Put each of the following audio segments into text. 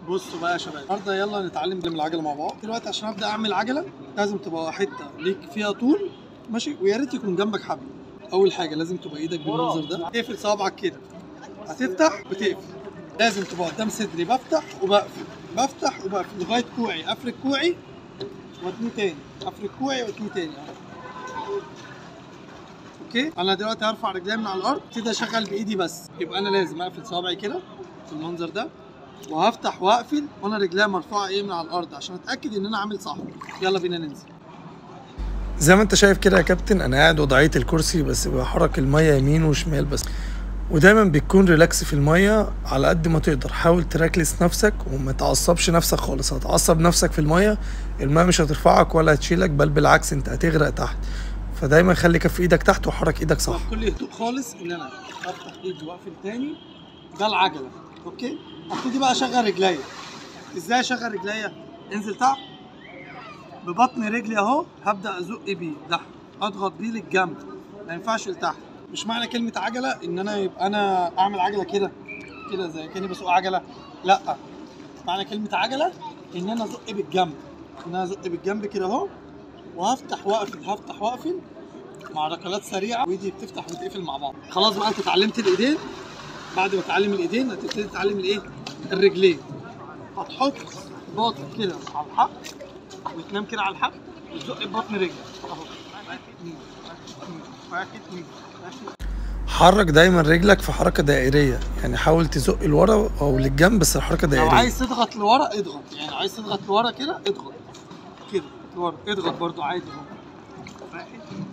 بصوا بقى يا شباب النهارده يلا نتعلم نعمل العجله مع بعض دلوقتي عشان ابدا اعمل عجله لازم تبقى حته ليك فيها طول ماشي ويا ريت يكون جنبك حبل اول حاجه لازم تبقى ايدك بالمنظر ده تقفل صوابعك كده هتفتح وتقفل لازم تبقى قدام صدري بفتح وبقفل بفتح وبقفل لغايه كوعي افرد كوعي واتني تاني افرد كوعي واتني تاني اهو اوكي انا دلوقتي هرفع رجلي من على الارض كده اشغل بايدي بس يبقى انا لازم اقفل صوابعي كده في المنظر ده وهفتح واقفل وانا رجليا مرفوعه ايه من على الارض عشان اتاكد ان انا عامل صح يلا بينا ننزل زي ما انت شايف كده يا كابتن انا قاعد وضعيه الكرسي بس بحرك الميه يمين وشمال بس ودايما بتكون ريلاكس في الميه على قد ما تقدر حاول تركلس نفسك وما تعصبش نفسك خالص هتعصب نفسك في الميه الميه مش هترفعك ولا هتشيلك بل بالعكس انت هتغرق تحت فدايما خلي كف ايدك تحت وحرك ايدك صح بكل هدوء خالص ان انا افتح ايدي واقفل تاني ده العجله اوكي ابتدي بقى اشغل رجليا ازاي اشغل رجليا انزل تحت ببطن رجلي اهو هبدا ازق بيه تحت اضغط بيه للجنب ما ينفعش لتحت مش معنى كلمه عجله ان انا يبقى انا اعمل عجله كده كده زي كاني بسوق عجله لا معنى كلمه عجله ان انا ازق بالجنب ان انا ازق بالجنب كده اهو وهفتح واقفل هفتح واقفل مع ركلات سريعه وايدي بتفتح وتقفل مع بعض خلاص بقى انت اتعلمت الايدين بعد ما تتعلم الايدين هتبتدي تتعلم الايه الرجلين هتحط باطن كده على الحق وتنام كده على الحق وتزق ببطن رجلك اهو واحد اتنين واحد اتنين واحد اتنين حرك دايما رجلك في حركه دائريه يعني حاول تزق لورا او للجنب بس الحركه لو دائريه عايز تضغط لورا اضغط يعني لو عايز تضغط لورا كده اضغط كده لورا اضغط برضو عادي اهو واحد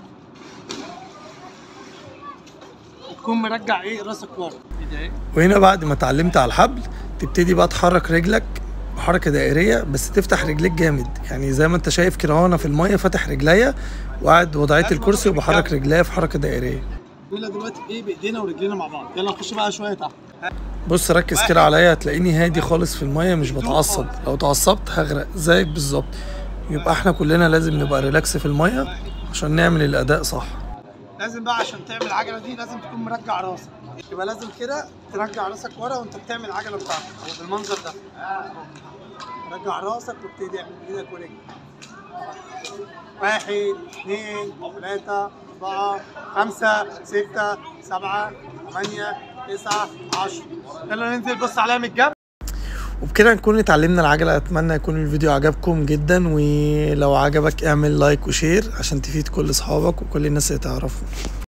وتكون مرجع ايه راسك ورا كده ايه وهنا بعد ما اتعلمت على الحبل تبتدي بقى تحرك رجلك بحركه دائريه بس تفتح رجليك جامد يعني زي ما انت شايف كده اهو انا في الميه فاتح رجليا وقاعد وضعيه الكرسي وبحرك رجليا في حركه دائريه يلا دلوقتي ايه بايدينا ورجلينا مع بعض يلا نخش بقى شويه تحت بص ركز كده عليا هتلاقيني هادي خالص في الميه مش بتعصب لو تعصبت هغرق زيك بالظبط يبقى احنا كلنا لازم نبقى ريلاكس في الميه عشان نعمل الاداء صح لازم بقى عشان تعمل العجله دي لازم تكون مرجع راسك يبقى لازم كده ترجع راسك ورا وانت بتعمل العجله بتاعتك او بالمنظر ده رجع راسك وابتدي اعمل بايدك ورجلك واحد اثنين ثلاثة أربعة خمسة ستة سبعة ثمانية تسعة عشرة يلا ننزل بص عليها من الجنب وبكده نكون اتعلمنا العجلة اتمنى يكون الفيديو عجبكم جدا ولو عجبك اعمل لايك وشير عشان تفيد كل اصحابك وكل الناس اللي تعرفهم